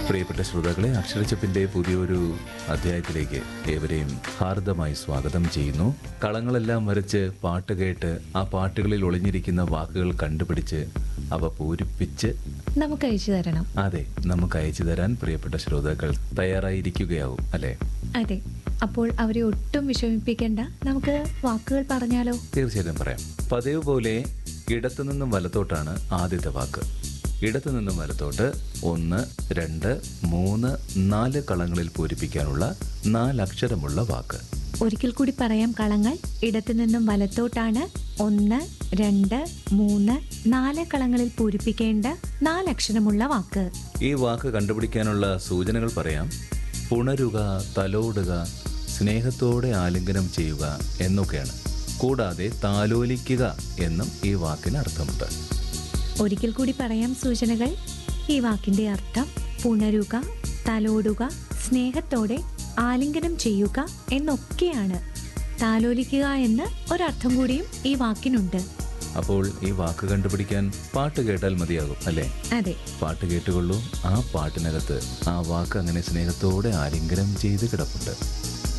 പ്രിയപ്പെട്ട ശ്രോതാക്കളെ അക്ഷരച്ചപ്പിന്റെ പുതിയൊരു അധ്യായത്തിലേക്ക് ഏവരെയും ഹാർദമായി സ്വാഗതം ചെയ്യുന്നു കളങ്ങളെല്ലാം വരച്ച് പാട്ട് കേട്ട് ആ പാട്ടുകളിൽ ഒളിഞ്ഞിരിക്കുന്ന വാക്കുകൾ കണ്ടുപിടിച്ച് അവ പൂരിപ്പിച്ച് നമുക്ക് അയച്ചു തരണം അതെ നമുക്ക് അയച്ചു തരാൻ പ്രിയപ്പെട്ട ശ്രോതാക്കൾ തയ്യാറായിരിക്കുകയാവും അല്ലേ അതെ അപ്പോൾ അവരെ ഒട്ടും വിഷമിപ്പിക്കേണ്ട നമുക്ക് വാക്കുകൾ പറഞ്ഞാലോ തീർച്ചയായിട്ടും പറയാം പതിവ് പോലെ ഇടത്തുനിന്നും വലത്തോട്ടാണ് ആദ്യത്തെ വാക്ക് ഇടത്തുനിന്നും വലത്തോട്ട് ഒന്ന് രണ്ട് മൂന്ന് നാല് കളങ്ങളിൽ പൂരിപ്പിക്കാനുള്ള നാലക്ഷരമുള്ള വാക്ക് ഒരിക്കൽ കൂടി പറയാം കളങ്ങൾ ഇടത്തു നിന്നും വലത്തോട്ടാണ് ഒന്ന് രണ്ട് മൂന്ന് നാല് കളങ്ങളിൽ പൂരിപ്പിക്കേണ്ട നാലക്ഷരമുള്ള വാക്ക് ഈ വാക്ക് കണ്ടുപിടിക്കാനുള്ള സൂചനകൾ പറയാം പുണരുക തലോടുക സ്നേഹത്തോടെ ആലിംഗനം ചെയ്യുക എന്നൊക്കെയാണ് കൂടാതെ താലോലിക്കുക എന്നും ഈ വാക്കിന് അർത്ഥമുണ്ട് ഒരിക്കൽ കൂടി പറയാം സൂചനകൾ ഈ വാക്കിന്റെ അർത്ഥം പുണരുക തലോടുക സ്നേഹത്തോടെ ആലിംഗനം ചെയ്യുക എന്നൊക്കെയാണ് താലോലിക്കുക എന്ന് ഒരർത്ഥം കൂടിയും ഈ വാക്കിനുണ്ട് അപ്പോൾ ഈ വാക്ക് കണ്ടുപിടിക്കാൻ പാട്ട് കേട്ടാൽ മതിയാകും അല്ലേ അതെ പാട്ട് കേട്ടുകൊള്ളൂ ആ പാട്ടിനകത്ത് ആ വാക്ക് അങ്ങനെ സ്നേഹത്തോടെ ആലിംഗനം ചെയ്ത് കിടപ്പുണ്ട്